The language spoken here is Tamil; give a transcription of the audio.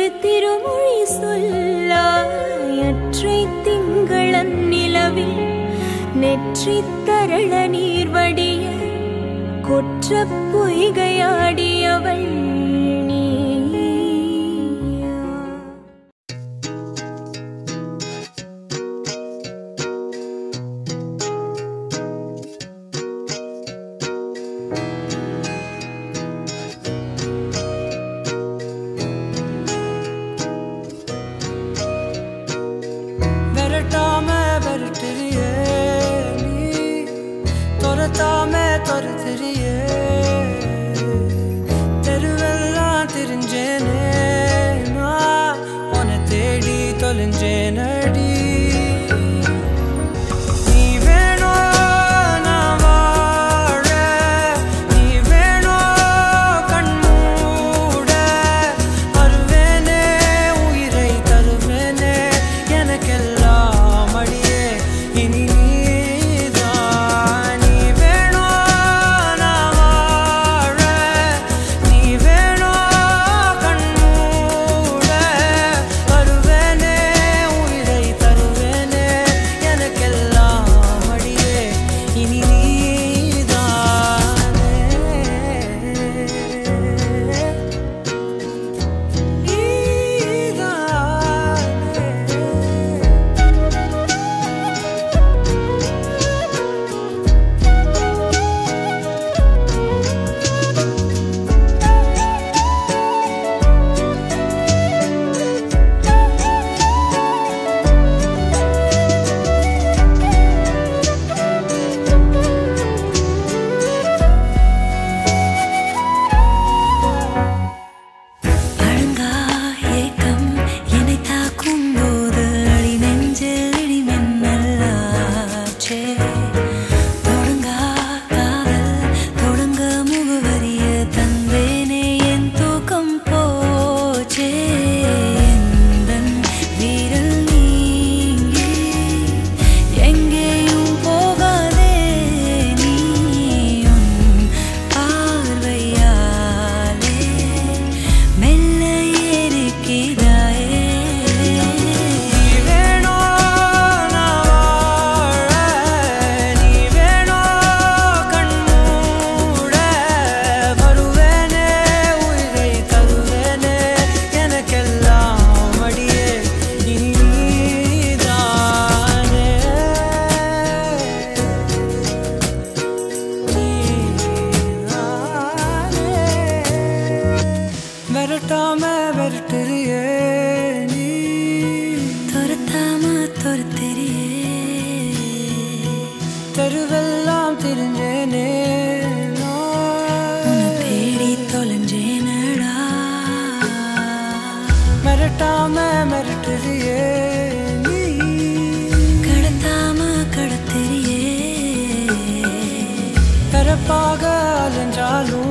திருமொழி சொல்லாயற்றை திங்களன் நிலவில் நெற்றி தரள நீர் வடிய கொற்ற பொய்கையாடியவள் நீயா விரட்டாம விரட்டுறியே நீ துரத்தாம துரத்துறியே தெருவெல்லாம் தெரிஞ்சேனே நான் உன்னை தேடி தொலைஞ்சேனடி நீ வேணும் நான் வாழ நீ வேணும் கண்மூட வருவேனே உயிரை தருவேனே எனக்கெல்லாம் அடியே இனி நீதான் நீ வேணும் நான் வாழ நீ வேணும் கண்மூட வருவேனே உயிரை தருவேனே எனக்கெல்லாம் அடியே இனி நீதானே நீதானே அழங்கா ஏக்கம் என்னை தாக்கும் போது அடி நெஞ்சில் இடி மின்னலாச்சே தொடங்கா காதல் தொடங்க முகவரிய தந்தேனே என் தூக்கம் போச்சே எந்தன் வீரல் நீங்கி எங்கேயும் போகாதே நீ உன் பார்வையாலே மெல்ல ஏறிக்கிறாயே நீ வேணும் நான் வாழ நீ வேணும் கண்மூட வருவேனே உயிரை தருவேனே எனக்கெல்லாம் அடியே இனி நீதானே நீதானே விரட்டாம விரட்டுறியே நீ துரத்தாம துரத்தெரியே தெருவெல்லாம் தெரிஞ்சேனே நான். உன்னை தேடி தொலைஞ்சேனடா மிரட்டாம மிரட்டுறியே நீ கடத்தாம கடத்தெரியே பிறப்பாக அலைஞ்சாலும்